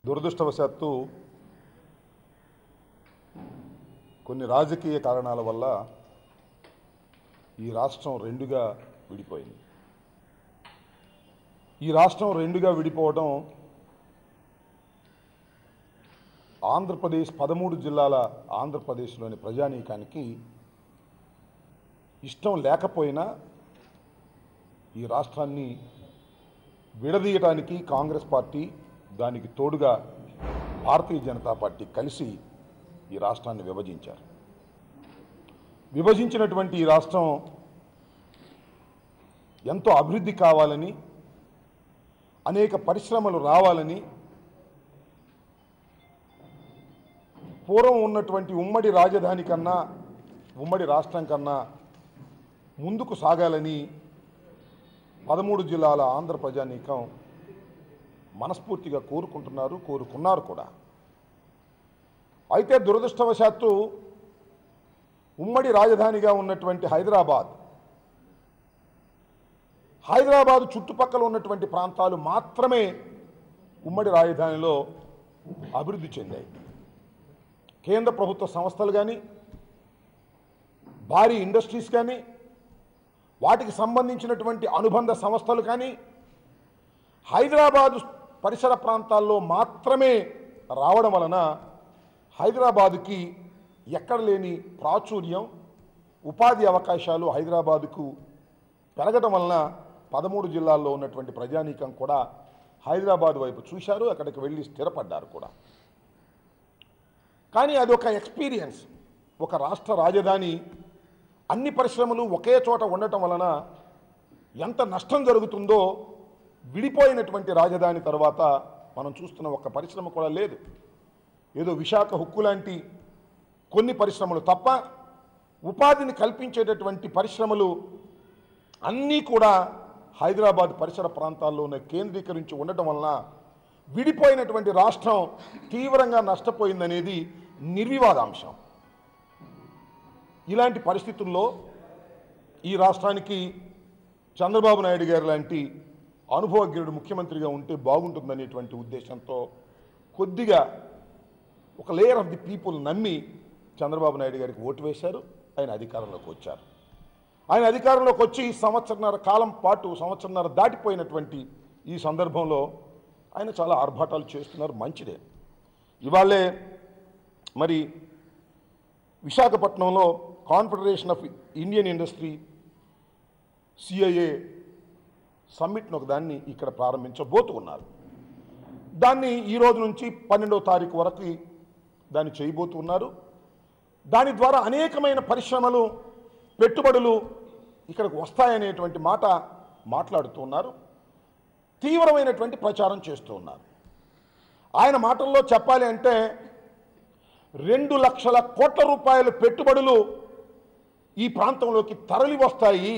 దురదృష్టవశాత్తు కొన్ని రాజకీయ కారణాల వల్ల ఈ రాష్ట్రం రెండుగా విడిపోయింది ఈ రాష్ట్రం రెండుగా విడిపోవడం ఆంధ్రప్రదేశ్ పదమూడు జిల్లాల ఆంధ్రప్రదేశ్లోని ప్రజానీకానికి ఇష్టం లేకపోయినా ఈ రాష్ట్రాన్ని విడదీయడానికి కాంగ్రెస్ పార్టీ దానికి తోడుగా భారతీయ జనతా పార్టీ కలిసి ఈ రాష్ట్రాన్ని విభజించారు విభజించినటువంటి ఈ రాష్ట్రం ఎంతో అభివృద్ధి కావాలని అనేక పరిశ్రమలు రావాలని పూర్వం ఉన్నటువంటి ఉమ్మడి రాజధాని కన్నా ఉమ్మడి రాష్ట్రం కన్నా ముందుకు సాగాలని పదమూడు జిల్లాల ఆంధ్ర ప్రజానీకం మనస్ఫూర్తిగా కోరుకుంటున్నారు కోరుకున్నారు కూడా అయితే దురదృష్టవశాత్తు ఉమ్మడి రాజధానిగా ఉన్నటువంటి హైదరాబాద్ హైదరాబాద్ చుట్టుపక్కల ఉన్నటువంటి ప్రాంతాలు మాత్రమే ఉమ్మడి రాజధానిలో అభివృద్ధి చెందాయి కేంద్ర ప్రభుత్వ సంస్థలు కానీ భారీ ఇండస్ట్రీస్ కానీ వాటికి సంబంధించినటువంటి అనుబంధ సంస్థలు కానీ హైదరాబాదు పరిసర ప్రాంతాల్లో మాత్రమే రావడం వలన హైదరాబాదుకి ఎక్కడ లేని ప్రాచుర్యం ఉపాధి అవకాశాలు హైదరాబాదుకు పెరగడం వలన పదమూడు జిల్లాల్లో ఉన్నటువంటి ప్రజానీకం కూడా హైదరాబాద్ వైపు చూశారు అక్కడికి వెళ్ళి స్థిరపడ్డారు కూడా కానీ అది ఒక ఎక్స్పీరియన్స్ ఒక రాష్ట్ర రాజధాని అన్ని పరిశ్రమలు ఒకే చోట ఉండటం వలన ఎంత నష్టం జరుగుతుందో విడిపోయినటువంటి రాజధాని తర్వాత మనం చూస్తున్న ఒక పరిశ్రమ కూడా లేదు ఏదో విశాఖ హుక్కు లాంటి కొన్ని పరిశ్రమలు తప్ప ఉపాధిని కల్పించేటటువంటి పరిశ్రమలు అన్నీ కూడా హైదరాబాద్ పరిసర ప్రాంతాల్లోనే కేంద్రీకరించి ఉండటం వలన విడిపోయినటువంటి రాష్ట్రం తీవ్రంగా నష్టపోయిందనేది నిర్వివాదాంశం ఇలాంటి పరిస్థితుల్లో ఈ రాష్ట్రానికి చంద్రబాబు నాయుడు గారు లాంటి అనుభవజ్ఞుడు ముఖ్యమంత్రిగా ఉంటే బాగుంటుందనేటువంటి ఉద్దేశంతో కొద్దిగా ఒక లేయర్ ఆఫ్ ది పీపుల్ నమ్మి చంద్రబాబు నాయుడు గారికి ఓటు వేశారు ఆయన అధికారంలోకి వచ్చారు ఆయన అధికారంలోకి వచ్చి సంవత్సరన్నర కాలం పాటు సంవత్సరన్నర దాటిపోయినటువంటి ఈ సందర్భంలో ఆయన చాలా ఆర్భాటాలు చేస్తున్నారు మంచిదే ఇవాళే మరి విశాఖపట్నంలో confederation of Indian industry CIA సమ్మిట్ను ఒక దాన్ని ఇక్కడ ప్రారంభించబోతూ ఉన్నారు దాన్ని ఈ రోజు నుంచి పన్నెండవ తారీఖు వరకు దాన్ని చేయబోతూ ఉన్నారు దాని ద్వారా అనేకమైన పరిశ్రమలు పెట్టుబడులు ఇక్కడికి వస్తాయనేటువంటి మాట మాట్లాడుతున్నారు తీవ్రమైనటువంటి ప్రచారం చేస్తూ ఉన్నారు ఆయన మాటల్లో చెప్పాలి అంటే రెండు లక్షల కోట్ల రూపాయల పెట్టుబడులు ఈ ప్రాంతంలోకి తరలి వస్తాయి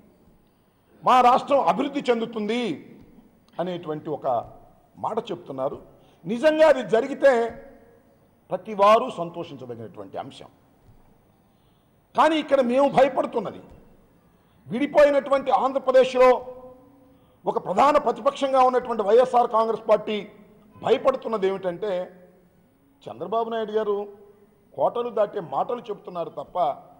మా రాష్ట్రం అభివృద్ధి చెందుతుంది అనేటువంటి ఒక మాట చెప్తున్నారు నిజంగా అది జరిగితే ప్రతి వారు సంతోషించదగినటువంటి అంశం కానీ ఇక్కడ మేము భయపడుతున్నది విడిపోయినటువంటి ఆంధ్రప్రదేశ్లో ఒక ప్రధాన ప్రతిపక్షంగా ఉన్నటువంటి వైఎస్ఆర్ కాంగ్రెస్ పార్టీ భయపడుతున్నది ఏమిటంటే చంద్రబాబు నాయుడు గారు కోటలు దాటే మాటలు చెప్తున్నారు తప్ప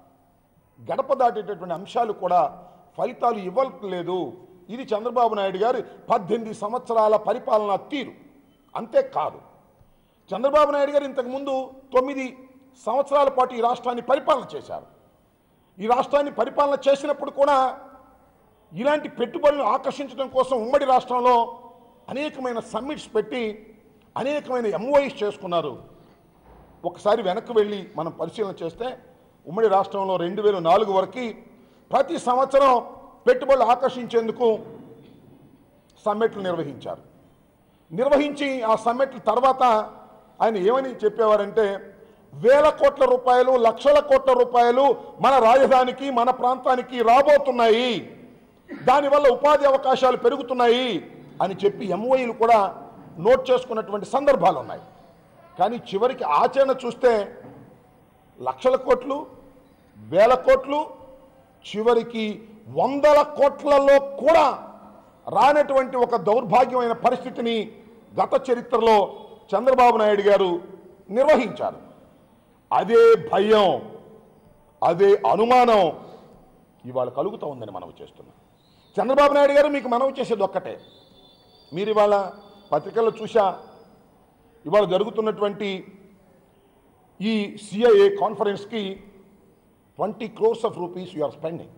గడప దాటేటటువంటి అంశాలు కూడా ఫలితాలు ఇవ్వట్లేదు ఇది చంద్రబాబు నాయుడు గారి పద్దెనిమిది సంవత్సరాల పరిపాలనా తీరు అంతేకాదు చంద్రబాబు నాయుడు గారు ఇంతకుముందు తొమ్మిది సంవత్సరాల పాటు ఈ రాష్ట్రాన్ని పరిపాలన చేశారు ఈ రాష్ట్రాన్ని పరిపాలన చేసినప్పుడు కూడా ఇలాంటి పెట్టుబడులను ఆకర్షించడం కోసం ఉమ్మడి రాష్ట్రంలో అనేకమైన సమ్మిట్స్ పెట్టి అనేకమైన ఎంఓఈస్ చేసుకున్నారు ఒకసారి వెనక్కి వెళ్ళి మనం పరిశీలన చేస్తే ఉమ్మడి రాష్ట్రంలో రెండు వేల నాలుగు వరకు ప్రతి సంవత్సరం పెట్టుబడులు ఆకర్షించేందుకు సమ్మెట్లు నిర్వహించారు నిర్వహించి ఆ సమ్మెట్ల తర్వాత ఆయన ఏమని చెప్పేవారంటే వేల కోట్ల రూపాయలు లక్షల కోట్ల రూపాయలు మన రాజధానికి మన ప్రాంతానికి రాబోతున్నాయి దానివల్ల ఉపాధి అవకాశాలు పెరుగుతున్నాయి అని చెప్పి ఎంఓఈలు కూడా నోట్ చేసుకున్నటువంటి సందర్భాలు ఉన్నాయి కానీ చివరికి ఆచరణ చూస్తే లక్షల కోట్లు వేల కోట్లు చివరికి వందల కోట్లలో కూడా రానటువంటి ఒక దౌర్భాగ్యమైన పరిస్థితిని గత చరిత్రలో చంద్రబాబు నాయుడు గారు నిర్వహించారు అదే భయం అదే అనుమానం ఇవాళ కలుగుతూ ఉందని మనవి చేస్తున్నాం చంద్రబాబు నాయుడు గారు మీకు మనవి చేసేది ఒక్కటే మీరు ఇవాళ పత్రికల్లో చూసా ఇవాళ జరుగుతున్నటువంటి ఈ సిఐఏ కాన్ఫరెన్స్కి twenty crores of rupees you are spending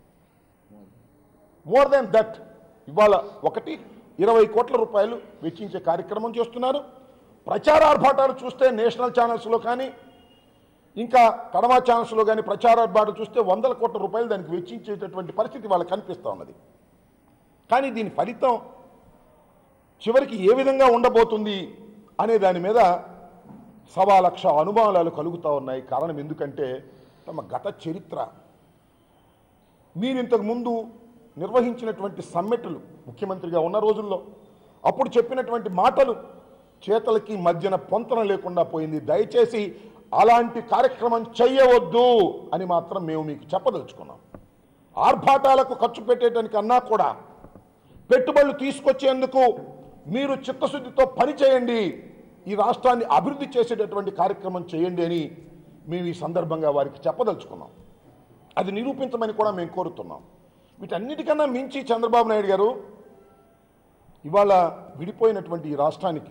more than that ఇవాళ ఒకటి ఇరవై కోట్ల రూపాయలు వెచ్చించే కార్యక్రమం చేస్తున్నారు ప్రచార ఆర్భాటాలు చూస్తే నేషనల్ ఛానల్స్లో కానీ ఇంకా కడమా ఛానల్స్లో కానీ ప్రచార ఆర్భాటాలు చూస్తే వందల కోట్ల రూపాయలు దానికి వెచ్చించేటటువంటి పరిస్థితి వాళ్ళకి కనిపిస్తూ ఉన్నది కానీ దీని ఫలితం చివరికి ఏ విధంగా ఉండబోతుంది అనే దాని మీద సవా లక్ష అనుమానాలు కలుగుతూ ఉన్నాయి కారణం ఎందుకంటే తమ గత చరిత్ర మీరు ఇంతకు ముందు నిర్వహించినటువంటి సమ్మెట్లు ముఖ్యమంత్రిగా ఉన్న రోజుల్లో అప్పుడు చెప్పినటువంటి మాటలు చేతలకి మధ్యన పొంతన లేకుండా పోయింది దయచేసి అలాంటి కార్యక్రమం చెయ్యవద్దు అని మాత్రం మేము మీకు చెప్పదలుచుకున్నాం ఆర్భాటాలకు ఖర్చు పెట్టేటానికన్నా కూడా పెట్టుబడులు తీసుకొచ్చేందుకు మీరు చిత్తశుద్ధితో పనిచేయండి ఈ రాష్ట్రాన్ని అభివృద్ధి చేసేటటువంటి కార్యక్రమం చేయండి అని మేము ఈ సందర్భంగా వారికి చెప్పదలుచుకున్నాం అది నిరూపించమని కూడా మేము కోరుతున్నాం వీటన్నిటికన్నా మించి చంద్రబాబు నాయుడు గారు ఇవాళ విడిపోయినటువంటి ఈ రాష్ట్రానికి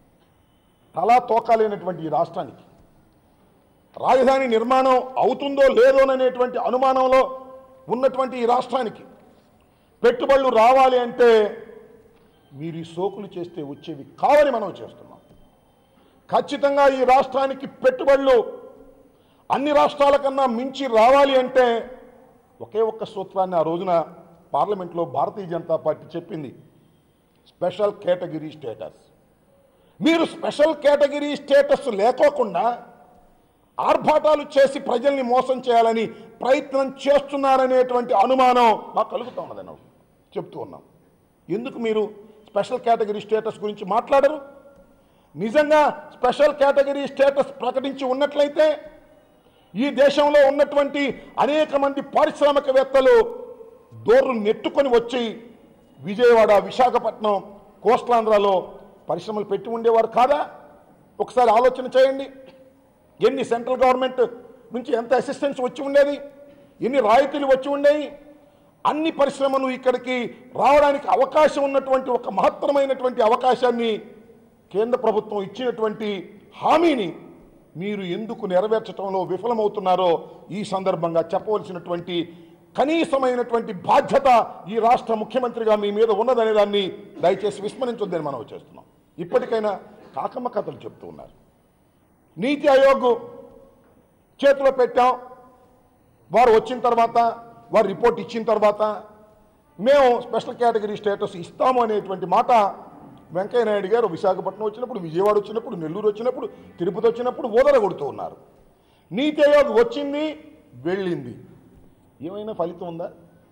తలా తోకాలేనటువంటి ఈ రాష్ట్రానికి రాజధాని నిర్మాణం అవుతుందో లేదోననేటువంటి అనుమానంలో ఉన్నటువంటి ఈ రాష్ట్రానికి పెట్టుబడులు రావాలి అంటే మీరు ఈ సోకులు చేస్తే వచ్చేవి కావని మనం చేస్తున్నాం ఖచ్చితంగా ఈ రాష్ట్రానికి పెట్టుబడులు అన్ని రాష్ట్రాల కన్నా మించి రావాలి అంటే ఒకే ఒక్క సూత్రాన్ని ఆ రోజున పార్లమెంట్లో భారతీయ జనతా పార్టీ చెప్పింది స్పెషల్ కేటగిరీ స్టేటస్ మీరు స్పెషల్ కేటగిరీ స్టేటస్ లేకోకుండా ఆర్భాటాలు చేసి ప్రజల్ని మోసం చేయాలని ప్రయత్నం చేస్తున్నారనేటువంటి అనుమానం మాకు కలుగుతూ ఉన్నది అన్న చెప్తూ ఉన్నాం ఎందుకు మీరు స్పెషల్ కేటగిరీ స్టేటస్ గురించి మాట్లాడరు నిజంగా స్పెషల్ కేటగిరీ స్టేటస్ ప్రకటించి ఉన్నట్లయితే ఈ దేశంలో ఉన్నటువంటి అనేక మంది పారిశ్రామికవేత్తలు దోర్లు నెట్టుకొని వచ్చి విజయవాడ విశాఖపట్నం కోస్టలాంధ్రలో పరిశ్రమలు పెట్టి ఉండేవారు కాదా ఒకసారి ఆలోచన చేయండి ఎన్ని సెంట్రల్ గవర్నమెంట్ నుంచి ఎంత అసిస్టెన్స్ వచ్చి ఉండేది ఎన్ని రాయితీలు వచ్చి ఉండేవి అన్ని పరిశ్రమలు ఇక్కడికి రావడానికి అవకాశం ఉన్నటువంటి ఒక మహత్తరమైనటువంటి అవకాశాన్ని కేంద్ర ప్రభుత్వం ఇచ్చినటువంటి హామీని మీరు ఎందుకు నెరవేర్చడంలో విఫలమవుతున్నారో ఈ సందర్భంగా చెప్పవలసినటువంటి కనీసమైనటువంటి బాధ్యత ఈ రాష్ట్ర ముఖ్యమంత్రిగా మీ మీద ఉన్నదనే దాన్ని దయచేసి విస్మరించొద్దని మనం చేస్తున్నాం ఇప్పటికైనా కాకమ్మ కథలు చెప్తూ ఉన్నారు నీతి ఆయోగ్ చేతిలో పెట్టాం వారు వచ్చిన తర్వాత వారు రిపోర్ట్ ఇచ్చిన తర్వాత మేము స్పెషల్ కేటగిరీ స్టేటస్ ఇస్తాము అనేటువంటి మాట వెంకయ్య నాయుడు గారు విశాఖపట్నం వచ్చినప్పుడు విజయవాడ వచ్చినప్పుడు నెల్లూరు వచ్చినప్పుడు తిరుపతి వచ్చినప్పుడు ఓదర కొడుతూ ఉన్నారు నీతి ఆయోగ్ వచ్చింది వెళ్ళింది ఏమైనా ఫలితం ఉందా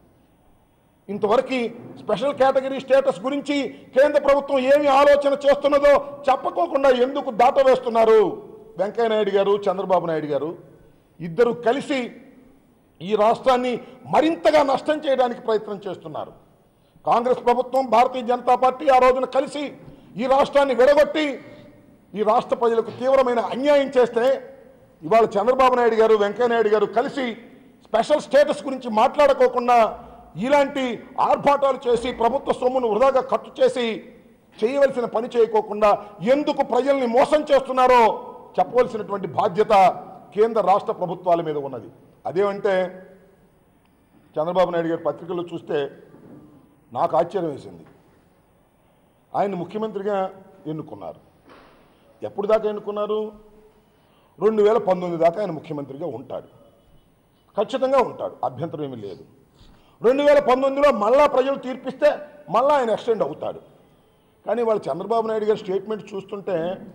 ఇంతవరకు స్పెషల్ కేటగిరీ స్టేటస్ గురించి కేంద్ర ప్రభుత్వం ఏమి ఆలోచన చేస్తున్నదో చెప్పకోకుండా ఎందుకు దాట వేస్తున్నారు వెంకయ్య నాయుడు గారు చంద్రబాబు నాయుడు గారు ఇద్దరు కలిసి ఈ రాష్ట్రాన్ని మరింతగా నష్టం చేయడానికి ప్రయత్నం చేస్తున్నారు కాంగ్రెస్ ప్రభుత్వం భారతీయ జనతా పార్టీ ఆ రోజున కలిసి ఈ రాష్ట్రాన్ని విడగొట్టి ఈ రాష్ట్ర ప్రజలకు తీవ్రమైన అన్యాయం చేస్తే ఇవాళ చంద్రబాబు నాయుడు గారు వెంకయ్య నాయుడు గారు కలిసి స్పెషల్ స్టేటస్ గురించి మాట్లాడుకోకుండా ఇలాంటి ఆర్భాటాలు చేసి ప్రభుత్వ సొమ్మును వృధాగా ఖర్చు చేసి చేయవలసిన పని చేయకోకుండా ఎందుకు ప్రజల్ని మోసం చేస్తున్నారో చెప్పవలసినటువంటి బాధ్యత కేంద్ర రాష్ట్ర ప్రభుత్వాల మీద ఉన్నది అదేమంటే చంద్రబాబు నాయుడు గారి పత్రికల్లో చూస్తే నాకు ఆశ్చర్యం వేసింది ఆయన ముఖ్యమంత్రిగా ఎన్నుకున్నారు ఎప్పుడు దాకా ఎన్నుకున్నారు రెండు వేల పంతొమ్మిది దాకా ఆయన ముఖ్యమంత్రిగా ఉంటాడు ఖచ్చితంగా ఉంటాడు అభ్యంతరం ఏమీ లేదు రెండు వేల పంతొమ్మిదిలో మళ్ళా ప్రజలు తీర్పిస్తే మళ్ళా ఆయన ఎక్స్టెండ్ అవుతాడు కానీ వాళ్ళు చంద్రబాబు నాయుడు గారి స్టేట్మెంట్ చూస్తుంటే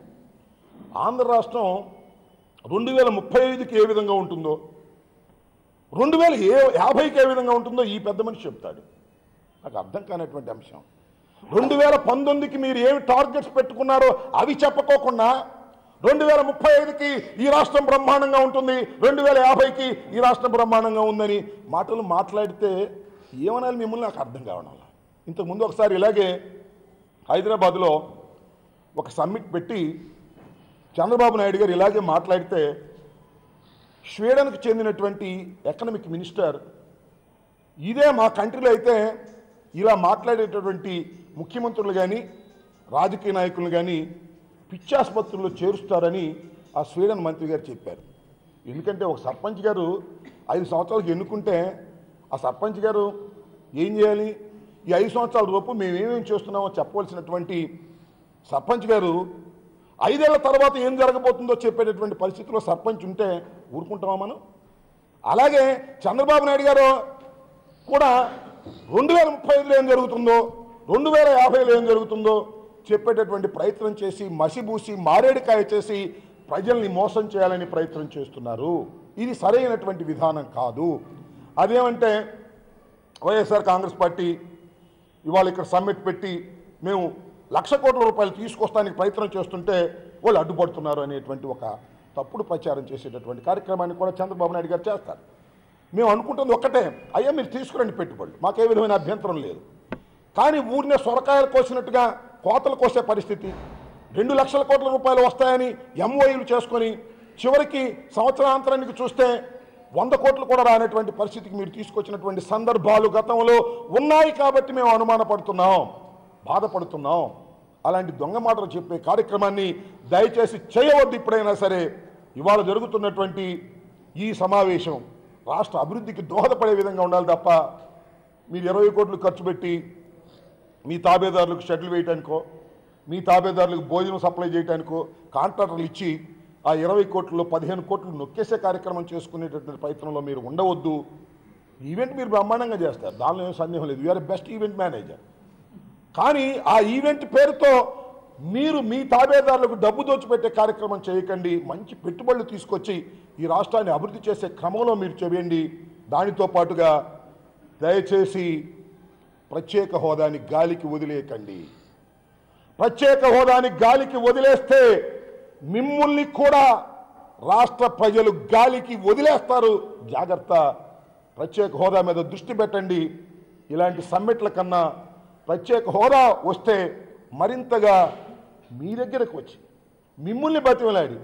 ఆంధ్ర రాష్ట్రం రెండు వేల ముప్పై ఐదుకి ఏ విధంగా ఉంటుందో రెండు వేల ఏ యాభైకి ఏ విధంగా ఉంటుందో ఈ పెద్ద మనిషి చెప్తాడు నాకు అర్థం కానటువంటి అంశం రెండు వేల పంతొమ్మిదికి మీరు ఏమి టార్గెట్స్ పెట్టుకున్నారో అవి చెప్పకోకుండా రెండు వేల ముప్పై ఐదుకి ఈ రాష్ట్రం బ్రహ్మాండంగా ఉంటుంది రెండు వేల యాభైకి ఈ రాష్ట్రం బ్రహ్మాండంగా ఉందని మాటలు మాట్లాడితే ఏమనాలి మిమ్మల్ని నాకు అర్థం కావడం ఇంతకుముందు ఒకసారి ఇలాగే హైదరాబాద్లో ఒక సమ్మిట్ పెట్టి చంద్రబాబు నాయుడు గారు ఇలాగే మాట్లాడితే స్వీడన్కు చెందినటువంటి ఎకనమిక్ మినిస్టర్ ఇదే మా కంట్రీలో అయితే ఇలా మాట్లాడేటటువంటి ముఖ్యమంత్రులు కానీ రాజకీయ నాయకులు కానీ పిచ్చాసుపత్రుల్లో చేరుస్తారని ఆ స్వీడన్ మంత్రి గారు చెప్పారు ఎందుకంటే ఒక సర్పంచ్ గారు ఐదు సంవత్సరాలకు ఎన్నుకుంటే ఆ సర్పంచ్ గారు ఏం చేయాలి ఈ ఐదు సంవత్సరాల లోపు మేము ఏమేమి చేస్తున్నామో చెప్పవలసినటువంటి సర్పంచ్ గారు ఐదేళ్ల తర్వాత ఏం జరగబోతుందో చెప్పేటటువంటి పరిస్థితిలో సర్పంచ్ ఉంటే ఊరుకుంటామా మనం అలాగే చంద్రబాబు నాయుడు గారు కూడా రెండు వేల ముప్పై ఐదులో ఏం జరుగుతుందో రెండు వేల యాభైలో ఏం జరుగుతుందో చెప్పేటటువంటి ప్రయత్నం చేసి మసిబూసి మారేడుకాయ చేసి ప్రజల్ని మోసం చేయాలని ప్రయత్నం చేస్తున్నారు ఇది సరైనటువంటి విధానం కాదు అదేమంటే వైఎస్ఆర్ కాంగ్రెస్ పార్టీ ఇవాళ ఇక్కడ సమ్మిట్ పెట్టి మేము లక్ష కోట్ల రూపాయలు తీసుకొస్తానికి ప్రయత్నం చేస్తుంటే వాళ్ళు అడ్డుపడుతున్నారు అనేటువంటి ఒక తప్పుడు ప్రచారం చేసేటటువంటి కార్యక్రమాన్ని కూడా చంద్రబాబు నాయుడు గారు చేస్తారు మేము అనుకుంటుంది ఒక్కటే అయ్యా మీరు తీసుకురండి పెట్టుబడులు మాకే విధమైన అభ్యంతరం లేదు కానీ ఊరినే సొరకాయలు కోసినట్టుగా కోతలు కోసే పరిస్థితి రెండు లక్షల కోట్ల రూపాయలు వస్తాయని ఎంఓయూలు చేసుకొని చివరికి సంవత్సరాంతరానికి చూస్తే వంద కోట్లు కూడా రానటువంటి పరిస్థితికి మీరు తీసుకొచ్చినటువంటి సందర్భాలు గతంలో ఉన్నాయి కాబట్టి మేము అనుమానపడుతున్నాం బాధపడుతున్నాం అలాంటి దొంగ మాటలు చెప్పే కార్యక్రమాన్ని దయచేసి చేయవద్దు ఇప్పుడైనా సరే ఇవాళ జరుగుతున్నటువంటి ఈ సమావేశం రాష్ట్ర అభివృద్ధికి దోహదపడే విధంగా ఉండాలి తప్ప మీరు ఇరవై కోట్లు ఖర్చు పెట్టి మీ తాబేదారులకు షెడ్లు వేయటానికో మీ తాబేదారులకు భోజనం సప్లై చేయడానికో కాంట్రాక్టర్లు ఇచ్చి ఆ ఇరవై కోట్లలో పదిహేను కోట్లు నొక్కేసే కార్యక్రమం చేసుకునేటటువంటి ప్రయత్నంలో మీరు ఉండవద్దు ఈవెంట్ మీరు బ్రహ్మాండంగా చేస్తారు దానిలో ఏం సందేహం లేదు యూఆర్ బెస్ట్ ఈవెంట్ మేనేజర్ కానీ ఆ ఈవెంట్ పేరుతో మీరు మీ తాబేదారులకు డబ్బు దోచిపెట్టే కార్యక్రమం చేయకండి మంచి పెట్టుబడులు తీసుకొచ్చి ఈ రాష్ట్రాన్ని అభివృద్ధి చేసే క్రమంలో మీరు చేయండి దానితో పాటుగా దయచేసి ప్రత్యేక హోదాని గాలికి వదిలేయకండి ప్రత్యేక హోదాని గాలికి వదిలేస్తే మిమ్మల్ని కూడా రాష్ట్ర ప్రజలు గాలికి వదిలేస్తారు జాగ్రత్త ప్రత్యేక హోదా మీద దృష్టి పెట్టండి ఇలాంటి సమ్మిట్ల కన్నా ప్రత్యేక హోదా వస్తే మరింతగా మీ దగ్గరకు వచ్చి మిమ్మల్ని బతిమలాడి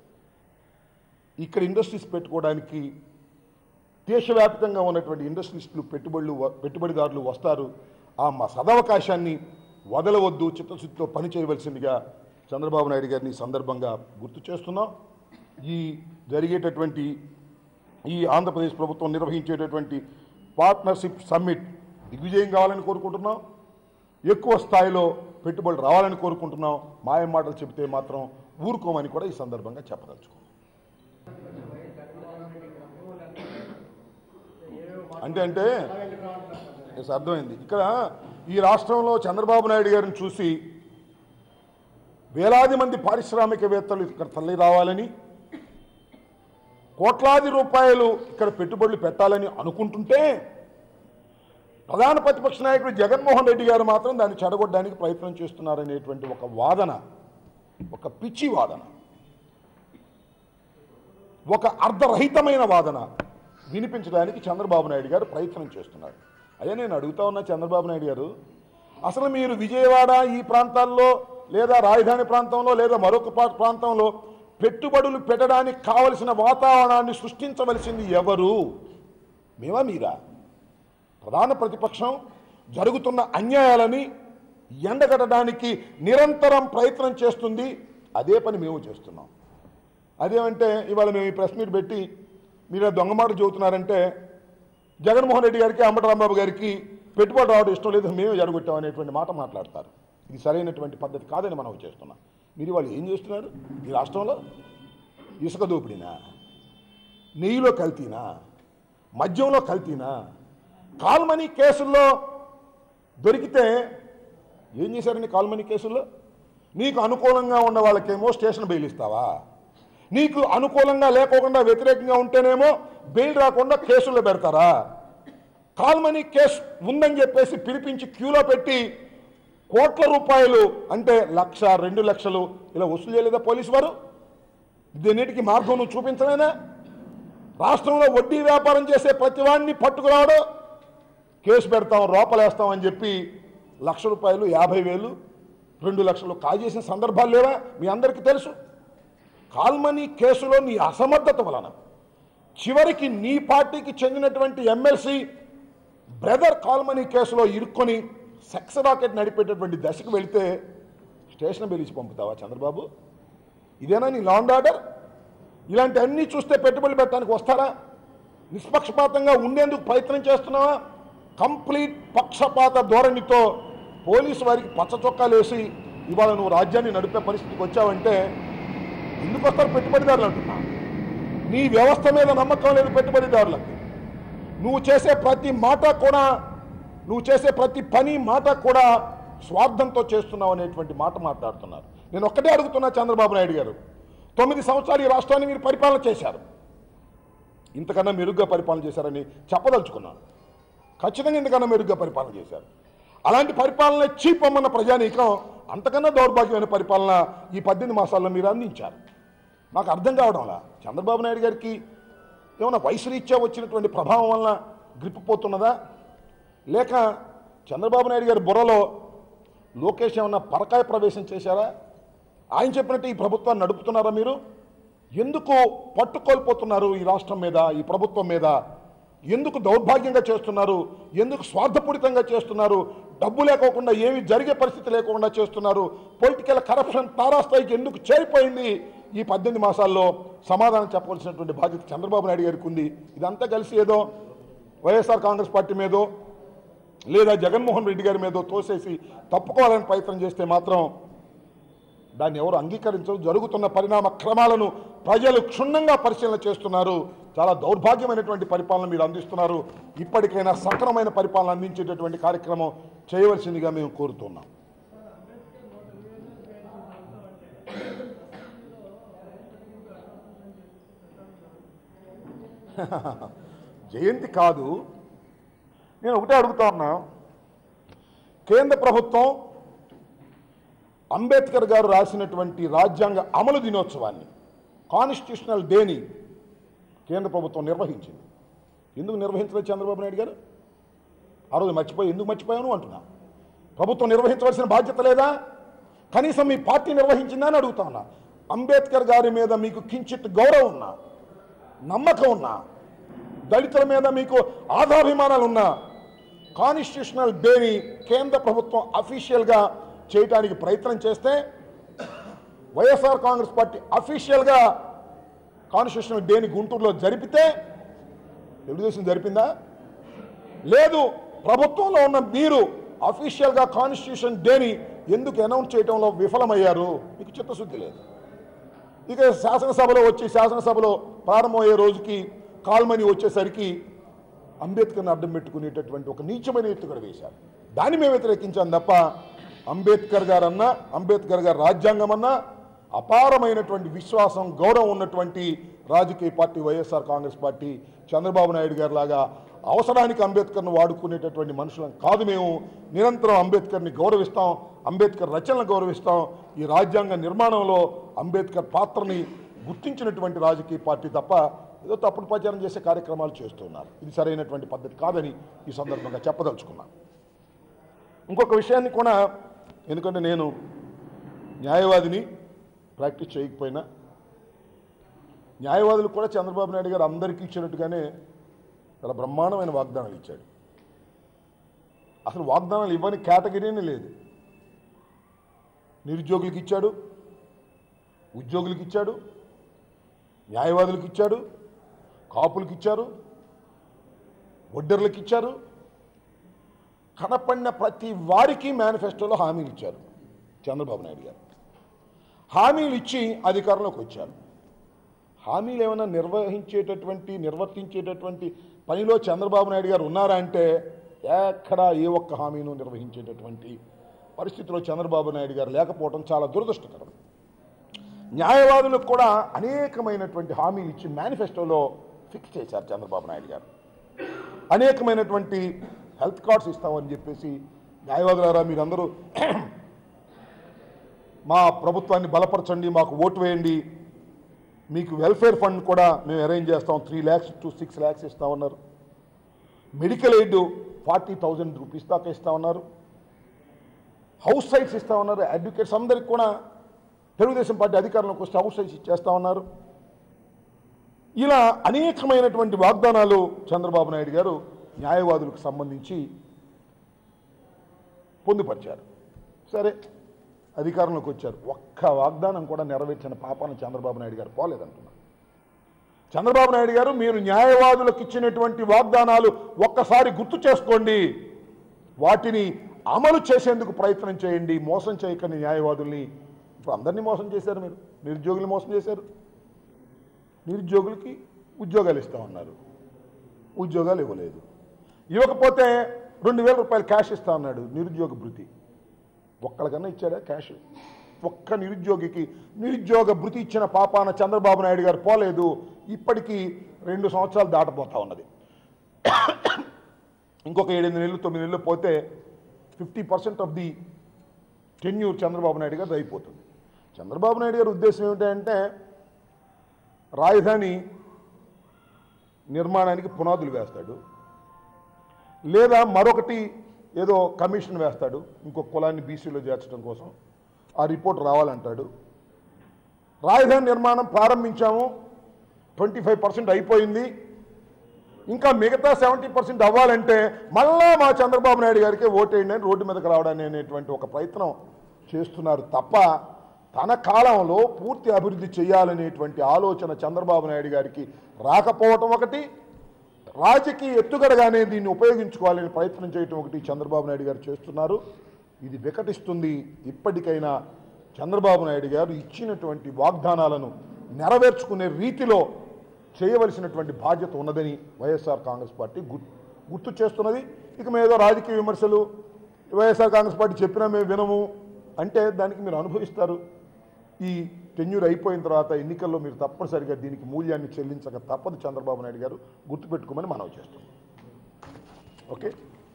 ఇక్కడ ఇండస్ట్రీస్ పెట్టుకోవడానికి దేశవ్యాప్తంగా ఉన్నటువంటి ఇండస్ట్రీస్లు పెట్టుబడులు పెట్టుబడిదారులు వస్తారు ఆ మా సదవకాశాన్ని వదలవద్దు చిత్తశుద్ధితో పని చేయవలసిందిగా చంద్రబాబు నాయుడు గారిని ఈ సందర్భంగా గుర్తు చేస్తున్నాం ఈ జరిగేటటువంటి ఈ ఆంధ్రప్రదేశ్ ప్రభుత్వం నిర్వహించేటటువంటి పార్ట్నర్షిప్ సమ్మిట్ దిగ్విజయం కావాలని కోరుకుంటున్నాం ఎక్కువ స్థాయిలో పెట్టుబడులు రావాలని కోరుకుంటున్నాం మాయం మాటలు చెబితే మాత్రం ఊరుకోమని కూడా ఈ సందర్భంగా చెప్పదలుచుకున్నాం అంటే అంటే ఎస్ అర్థమైంది ఇక్కడ ఈ రాష్ట్రంలో చంద్రబాబు నాయుడు గారిని చూసి వేలాది మంది పారిశ్రామికవేత్తలు ఇక్కడ తల్లి రావాలని కోట్లాది రూపాయలు ఇక్కడ పెట్టుబడులు పెట్టాలని అనుకుంటుంటే ప్రధాన ప్రతిపక్ష నాయకుడు జగన్మోహన్ రెడ్డి గారు మాత్రం దాన్ని చెడగొట్టడానికి ప్రయత్నం చేస్తున్నారనేటువంటి ఒక వాదన ఒక పిచ్చి వాదన ఒక అర్ధరహితమైన వాదన వినిపించడానికి చంద్రబాబు నాయుడు గారు ప్రయత్నం చేస్తున్నారు అదే నేను అడుగుతా ఉన్నా చంద్రబాబు నాయుడు గారు అసలు మీరు విజయవాడ ఈ ప్రాంతాల్లో లేదా రాజధాని ప్రాంతంలో లేదా మరొక ప్రా- ప్రాంతంలో పెట్టుబడులు పెట్టడానికి కావలసిన వాతావరణాన్ని సృష్టించవలసింది ఎవరు మేమా మీరా ప్రధాన ప్రతిపక్షం జరుగుతున్న అన్యాయాలని ఎండగట్టడానికి నిరంతరం ప్రయత్నం చేస్తుంది అదే పని మేము చేస్తున్నాం అదేమంటే ఇవాళ మేము ఈ ప్రెస్ మీట్ పెట్టి మీరు ఆ దొంగ మాట చెబుతున్నారంటే జగన్మోహన్ రెడ్డి గారికి అంబటి రాంబాబు గారికి పెట్టుబడి రావడం ఇష్టం లేదు మేము జరగొట్టాం అనేటువంటి మాట మాట్లాడతారు ఇది సరైనటువంటి పద్ధతి కాదని మనం చేస్తున్నాం మీరు వాళ్ళు ఏం చేస్తున్నారు ఈ రాష్ట్రంలో ఇసుక దోపిడీనా నెయ్యిలో కల్తీనా మద్యంలో కల్తీనా కాల్మనీ కేసుల్లో దొరికితే ఏం చేశారండి కాల్మనీ కేసుల్లో నీకు అనుకూలంగా ఉన్న వాళ్ళకేమో స్టేషన్ బెయిల్ ఇస్తావా నీకు అనుకూలంగా లేకోకుండా వ్యతిరేకంగా ఉంటేనేమో బెయిల్ రాకుండా కేసుల్లో పెడతారా కాల్మనీ కేసు ఉందని చెప్పేసి పిలిపించి క్యూలో పెట్టి కోట్ల రూపాయలు అంటే లక్ష రెండు లక్షలు ఇలా వసూలు చేయలేదా పోలీసు వారు దీన్నిటికి మార్గం నువ్వు చూపించలేనా రాష్ట్రంలో వడ్డీ వ్యాపారం చేసే ప్రతి వాడిని పట్టుకురావడం కేసు పెడతాం రోపలేస్తాం అని చెప్పి లక్ష రూపాయలు యాభై వేలు రెండు లక్షలు కాజేసిన సందర్భాలు లేవా మీ అందరికీ తెలుసు కాల్మనీ కేసులో నీ అసమర్థత వలన చివరికి నీ పార్టీకి చెందినటువంటి ఎమ్మెల్సీ బ్రదర్ కాల్మనీ కేసులో ఇరుక్కొని సెక్స్ రాకెట్ నడిపేటటువంటి దశకు వెళితే స్టేషన్ పిలిచి పంపుతావా చంద్రబాబు ఇదేనా నీ లాండ్ ఆర్డర్ ఇలాంటి అన్నీ చూస్తే పెట్టుబడులు పెట్టడానికి వస్తారా నిష్పక్షపాతంగా ఉండేందుకు ప్రయత్నం చేస్తున్నావా కంప్లీట్ పక్షపాత ధోరణితో పోలీసు వారికి పచ్చ చొక్కాలు వేసి ఇవాళ నువ్వు రాజ్యాన్ని నడిపే పరిస్థితికి వచ్చావంటే ఎందుకు వస్తారు పెట్టుబడిదారులు అంటున్నా నీ వ్యవస్థ మీద నమ్మకం లేదు పెట్టుబడిదారులకు నువ్వు చేసే ప్రతి మాట కూడా నువ్వు చేసే ప్రతి పని మాట కూడా స్వార్థంతో చేస్తున్నావు అనేటువంటి మాట మాట్లాడుతున్నారు నేను ఒక్కటే అడుగుతున్నా చంద్రబాబు నాయుడు గారు తొమ్మిది సంవత్సరాలు ఈ రాష్ట్రాన్ని మీరు పరిపాలన చేశారు ఇంతకన్నా మెరుగ్గా పరిపాలన చేశారని చెప్పదలుచుకున్నాను ఖచ్చితంగా ఇంతకన్నా మెరుగ్గా పరిపాలన చేశారు అలాంటి పరిపాలన చీపమ్మన్న ప్రజానీకం అంతకన్నా దౌర్భాగ్యమైన పరిపాలన ఈ పద్దెనిమిది మాసాల్లో మీరు అందించారు నాకు అర్థం కావడంలా చంద్రబాబు నాయుడు గారికి ఏమైనా వయసు రీత్యా వచ్చినటువంటి ప్రభావం వలన గ్రిప్ పోతున్నదా లేక చంద్రబాబు నాయుడు గారి బుర్రలో లోకేష్ ఏమన్నా పరకాయ ప్రవేశం చేశారా ఆయన చెప్పినట్టు ఈ ప్రభుత్వాన్ని నడుపుతున్నారా మీరు ఎందుకు పట్టుకోల్పోతున్నారు ఈ రాష్ట్రం మీద ఈ ప్రభుత్వం మీద ఎందుకు దౌర్భాగ్యంగా చేస్తున్నారు ఎందుకు స్వార్థపూరితంగా చేస్తున్నారు డబ్బు లేకోకుండా ఏమి జరిగే పరిస్థితి లేకుండా చేస్తున్నారు పొలిటికల్ కరప్షన్ తారాస్థాయికి ఎందుకు చేరిపోయింది ఈ పద్దెనిమిది మాసాల్లో సమాధానం చెప్పవలసినటువంటి బాధ్యత చంద్రబాబు నాయుడు గారికి ఉంది ఇదంతా కలిసి ఏదో వైఎస్ఆర్ కాంగ్రెస్ పార్టీ మీదో లేదా జగన్మోహన్ రెడ్డి గారి మీదో తోసేసి తప్పుకోవాలని ప్రయత్నం చేస్తే మాత్రం దాన్ని ఎవరు అంగీకరించరు జరుగుతున్న పరిణామ క్రమాలను ప్రజలు క్షుణ్ణంగా పరిశీలన చేస్తున్నారు చాలా దౌర్భాగ్యమైనటువంటి పరిపాలన మీరు అందిస్తున్నారు ఇప్పటికైనా సక్రమైన పరిపాలన అందించేటటువంటి కార్యక్రమం చేయవలసిందిగా మేము కోరుతున్నాం జయంతి కాదు నేను ఒకటే అడుగుతా ఉన్నా కేంద్ర ప్రభుత్వం అంబేద్కర్ గారు రాసినటువంటి రాజ్యాంగ అమలు దినోత్సవాన్ని కాన్స్టిట్యూషనల్ డేని కేంద్ర ప్రభుత్వం నిర్వహించింది ఎందుకు నిర్వహించలేదు చంద్రబాబు నాయుడు గారు ఆ రోజు మర్చిపోయి ఎందుకు మర్చిపోయాను అంటున్నా ప్రభుత్వం నిర్వహించవలసిన బాధ్యత లేదా కనీసం మీ పార్టీ నిర్వహించిందా అని అడుగుతా ఉన్నా అంబేద్కర్ గారి మీద మీకు కించిత్ గౌరవం ఉన్నా నమ్మకం ఉన్నా దళితుల మీద మీకు ఆధాభిమానాలు ఉన్నా కాన్స్టిట్యూషనల్ డేని కేంద్ర ప్రభుత్వం అఫీషియల్గా చేయడానికి ప్రయత్నం చేస్తే వైఎస్ఆర్ కాంగ్రెస్ పార్టీ అఫీషియల్గా కాన్స్టిట్యూషనల్ డేని గుంటూరులో జరిపితే తెలుగుదేశం జరిపిందా లేదు ప్రభుత్వంలో ఉన్న మీరు అఫీషియల్గా కాన్స్టిట్యూషన్ డేని ఎందుకు అనౌన్స్ చేయడంలో విఫలమయ్యారు మీకు చిత్తశుద్ధి లేదు ఇక శాసనసభలో వచ్చి శాసనసభలో ప్రారంభమయ్యే రోజుకి కాల్మని వచ్చేసరికి అంబేద్కర్ని అడ్డం పెట్టుకునేటటువంటి ఒక నీచమైన ఎత్తుగడ వేశారు దాన్ని మేము వ్యతిరేకించాం తప్ప అంబేద్కర్ గారు అన్నా అంబేద్కర్ గారు రాజ్యాంగం అన్నా అపారమైనటువంటి విశ్వాసం గౌరవం ఉన్నటువంటి రాజకీయ పార్టీ వైఎస్ఆర్ కాంగ్రెస్ పార్టీ చంద్రబాబు నాయుడు గారి లాగా అవసరానికి అంబేద్కర్ను వాడుకునేటటువంటి మనుషులం కాదు మేము నిరంతరం అంబేద్కర్ని గౌరవిస్తాం అంబేద్కర్ రచనలను గౌరవిస్తాం ఈ రాజ్యాంగ నిర్మాణంలో అంబేద్కర్ పాత్రని గుర్తించినటువంటి రాజకీయ పార్టీ తప్ప ఏదో తప్పుడు ప్రచారం చేసే కార్యక్రమాలు చేస్తున్నారు ఇది సరైనటువంటి పద్ధతి కాదని ఈ సందర్భంగా చెప్పదలుచుకున్నాను ఇంకొక విషయాన్ని కూడా ఎందుకంటే నేను న్యాయవాదిని ప్రాక్టీస్ చేయకపోయినా న్యాయవాదులు కూడా చంద్రబాబు నాయుడు గారు అందరికీ ఇచ్చినట్టుగానే చాలా బ్రహ్మాండమైన వాగ్దానాలు ఇచ్చాడు అసలు వాగ్దానాలు ఇవ్వని కేటగిరీనే లేదు నిరుద్యోగులకు ఇచ్చాడు ఉద్యోగులకు ఇచ్చాడు న్యాయవాదులకు ఇచ్చాడు కాపులకు ఇచ్చారు ఒడ్డర్లకు ఇచ్చారు కనపడిన ప్రతి వారికి మేనిఫెస్టోలో హామీలు ఇచ్చారు చంద్రబాబు నాయుడు గారు హామీలు ఇచ్చి అధికారంలోకి వచ్చారు హామీలు ఏమైనా నిర్వహించేటటువంటి నిర్వర్తించేటటువంటి పనిలో చంద్రబాబు నాయుడు గారు ఉన్నారా అంటే ఎక్కడా ఏ ఒక్క హామీను నిర్వహించేటటువంటి పరిస్థితిలో చంద్రబాబు నాయుడు గారు లేకపోవడం చాలా దురదృష్టకరం న్యాయవాదులకు కూడా అనేకమైనటువంటి హామీలు ఇచ్చి మేనిఫెస్టోలో ఫిక్స్ చేశారు చంద్రబాబు నాయుడు గారు అనేకమైనటువంటి హెల్త్ కార్డ్స్ ఇస్తామని చెప్పేసి న్యాయవాదులారా మీరందరూ మా ప్రభుత్వాన్ని బలపరచండి మాకు ఓటు వేయండి మీకు వెల్ఫేర్ ఫండ్ కూడా మేము అరేంజ్ చేస్తాం three lakhs to six lakhs ఇస్తామన్నారు medical aid forty thousand rupees దాకా ఇస్తామన్నారు హౌస్ సైట్స్ ఇస్తా ఉన్నారు అడ్వకేట్స్ అందరికి కూడా తెలుగుదేశం పార్టీ అధికారంలోకి వస్తే హౌస్ సైట్స్ ఇచ్చేస్తా ఉన్నారు ఇలా అనేకమైనటువంటి వాగ్దానాలు చంద్రబాబు నాయుడు గారు న్యాయవాదులకు సంబంధించి పొందుపరిచారు సరే అధికారంలోకి వచ్చారు ఒక్క వాగ్దానం కూడా నెరవేర్చిన పాపాన చంద్రబాబు నాయుడు గారు పోలేదంటున్నారు చంద్రబాబు నాయుడు గారు మీరు న్యాయవాదులకు ఇచ్చినటువంటి వాగ్దానాలు ఒక్కసారి గుర్తు చేసుకోండి వాటిని అమలు చేసేందుకు ప్రయత్నం చేయండి మోసం చేయకండి న్యాయవాదుల్ని ఇప్పుడు అందరినీ మోసం చేశారు మీరు నిరుద్యోగులు మోసం చేశారు నిరుద్యోగులకి ఉద్యోగాలు ఇస్తా ఉన్నారు ఉద్యోగాలు ఇవ్వలేదు ఇవ్వకపోతే రెండు వేల రూపాయలు క్యాష్ ఇస్తా ఉన్నాడు నిరుద్యోగ భృతి ఒక్కడికన్నా ఇచ్చాడా క్యాష్ ఒక్క నిరుద్యోగికి నిరుద్యోగ భృతి ఇచ్చిన పాపాన చంద్రబాబు నాయుడు గారు పోలేదు ఇప్పటికీ రెండు సంవత్సరాలు దాటపోతా ఉన్నది ఇంకొక ఏడెనిమిది నెలలు తొమ్మిది నెలలు పోతే fifty percent of the tenure Chandrababu Naidu గారు అయిపోతుంది చంద్రబాబు నాయుడు గారి ఉద్దేశం ఏమిటంటే రాజధాని నిర్మాణానికి పునాదులు వేస్తాడు లేదా మరొకటి ఏదో కమిషన్ వేస్తాడు ఇంకొక కులాన్ని బీసీలో చేర్చడం కోసం ఆ రిపోర్ట్ రావాలంటాడు రాజధాని నిర్మాణం ప్రారంభించాము ట్వంటీ ఫైవ్ పర్సెంట్ అయిపోయింది ఇంకా మిగతా సెవెంటీ పర్సెంట్ అవ్వాలంటే మళ్ళా మా చంద్రబాబు నాయుడు గారికి ఓటేయండి అని రోడ్డు మీదకి రావడానికి అనేటువంటి ఒక ప్రయత్నం చేస్తున్నారు తప్ప తన కాలంలో పూర్తి అభివృద్ధి చేయాలనేటువంటి ఆలోచన చంద్రబాబు నాయుడు గారికి రాకపోవటం ఒకటి రాజకీయ ఎత్తుగడగానే దీన్ని ఉపయోగించుకోవాలని ప్రయత్నం చేయటం ఒకటి చంద్రబాబు నాయుడు గారు చేస్తున్నారు ఇది వికటిస్తుంది ఇప్పటికైనా చంద్రబాబు నాయుడు గారు ఇచ్చినటువంటి వాగ్దానాలను నెరవేర్చుకునే రీతిలో చేయవలసినటువంటి బాధ్యత ఉన్నదని వైఎస్ఆర్ కాంగ్రెస్ పార్టీ గుర్తు గుర్తు చేస్తున్నది ఇక మీద రాజకీయ విమర్శలు వైఎస్ఆర్ కాంగ్రెస్ పార్టీ చెప్పినా మేము వినము అంటే దానికి మీరు అనుభవిస్తారు ఈ టెన్యూర్ అయిపోయిన తర్వాత ఎన్నికల్లో మీరు తప్పనిసరిగా దీనికి మూల్యాన్ని చెల్లించక తప్పదు చంద్రబాబు నాయుడు గారు గుర్తుపెట్టుకోమని మనవి చేస్తున్నాం ఓకే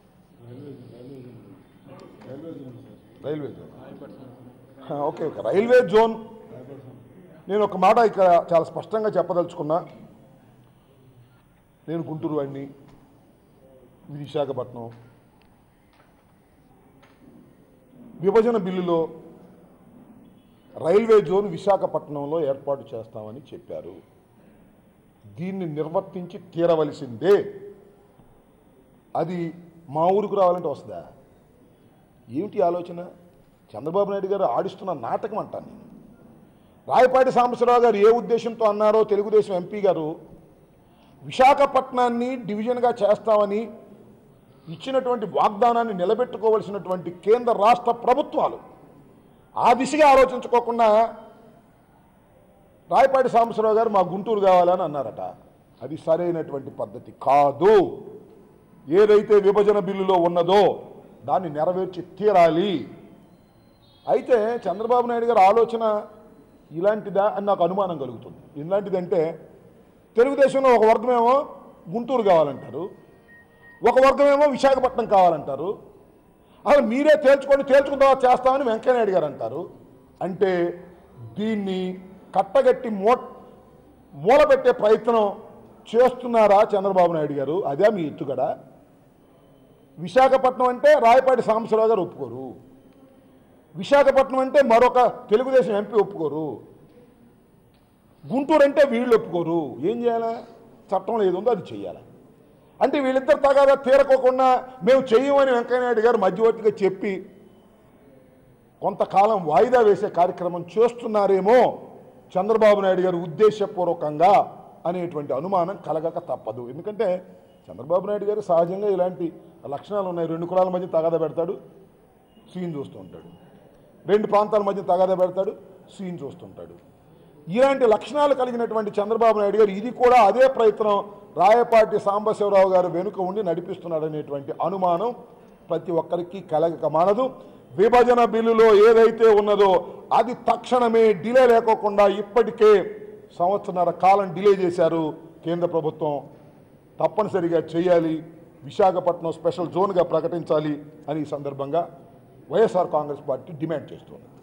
రైల్వే జోన్ ఆ, ఓకే ఓకే రైల్వే జోన్ నేను ఒక మాట ఇక్కడ చాలా స్పష్టంగా చెప్పదలుచుకున్నా నేను గుంటూరు వాడిని ఇది విశాఖపట్నం విభజన బిల్లులో రైల్వే జోన్ విశాఖపట్నంలో ఏర్పాటు చేస్తామని చెప్పారు దీన్ని నిర్వర్తించి తీరవలసిందే అది మా ఊరికి రావాలంటే వస్తుందా ఏమిటి ఆలోచన చంద్రబాబు నాయుడు గారు ఆడిస్తున్న నాటకం అంటాను నేను రాయపాటి సాంబశివరావు గారు ఏ ఉద్దేశంతో అన్నారో తెలుగుదేశం ఎంపీ గారు విశాఖపట్నాన్ని డివిజన్గా చేస్తామని ఇచ్చినటువంటి వాగ్దానాన్ని నిలబెట్టుకోవలసినటువంటి కేంద్ర రాష్ట్ర ప్రభుత్వాలు ఆ దిశగా ఆలోచించుకోకుండా రాయపాటి సాంబశివరావు గారు మా గుంటూరు కావాలని అన్నారట అది సరైనటువంటి పద్ధతి కాదు ఏదైతే విభజన బిల్లులో ఉన్నదో దాన్ని నెరవేర్చి తీరాలి అయితే చంద్రబాబు నాయుడు గారి ఆలోచన ఇలాంటిదా అని నాకు అనుమానం కలుగుతుంది ఇలాంటిదంటే తెలుగుదేశంలో ఒక వర్గమేమో గుంటూరు కావాలంటారు ఒక వర్గమేమో విశాఖపట్నం కావాలంటారు అసలు మీరే తేల్చుకొని తేల్చుకున్న తర్వాత చేస్తామని వెంకయ్యనాయుడు గారు అంటారు అంటే దీన్ని కట్టగట్టి మూ మూలబెట్టే ప్రయత్నం చేస్తున్నారా చంద్రబాబు నాయుడు గారు అదే మీ ఎత్తుగడ విశాఖపట్నం అంటే రాయపాటి సాంబశివరావు గారు ఒప్పుకోరు విశాఖపట్నం అంటే మరొక తెలుగుదేశం ఎంపీ ఒప్పుకోరు గుంటూరు అంటే వీళ్ళు ఒప్పుకోరు ఏం చేయాలా చట్టంలో ఏది ఉందో అది చేయాలి అంటే వీళ్ళిద్దరు తగాదా తీరకోకుండా మేము చెయ్యమని వెంకయ్యనాయుడు గారు మధ్యవర్తిగా చెప్పి కొంతకాలం వాయిదా వేసే కార్యక్రమం చేస్తున్నారేమో చంద్రబాబు నాయుడు గారు ఉద్దేశపూర్వకంగా అనేటువంటి అనుమానం కలగక తప్పదు ఎందుకంటే చంద్రబాబు నాయుడు గారు సహజంగా ఇలాంటి లక్షణాలు ఉన్నాయి రెండు కులాల మధ్య తగాదా పెడతాడు సీన్ చూస్తూ ఉంటాడు రెండు ప్రాంతాల మధ్య తగాదా పెడతాడు సీన్ చూస్తుంటాడు ఇలాంటి లక్షణాలు కలిగినటువంటి చంద్రబాబు నాయుడు గారు ఇది కూడా అదే ప్రయత్నం రాయపాటి సాంబశివరావు గారు వెనుక ఉండి నడిపిస్తున్నాడనేటువంటి అనుమానం ప్రతి ఒక్కరికి కలగక మానదు విభజన బిల్లులో ఏదైతే ఉన్నదో అది తక్షణమే డిలే లేకోకుండా ఇప్పటికే సంవత్సరన్నర కాలం డిలే చేశారు కేంద్ర ప్రభుత్వం తప్పనిసరిగా చేయాలి విశాఖపట్నం స్పెషల్ జోన్గా ప్రకటించాలి అని ఈ సందర్భంగా వైఎస్ఆర్ కాంగ్రెస్ పార్టీ డిమాండ్ చేస్తుంది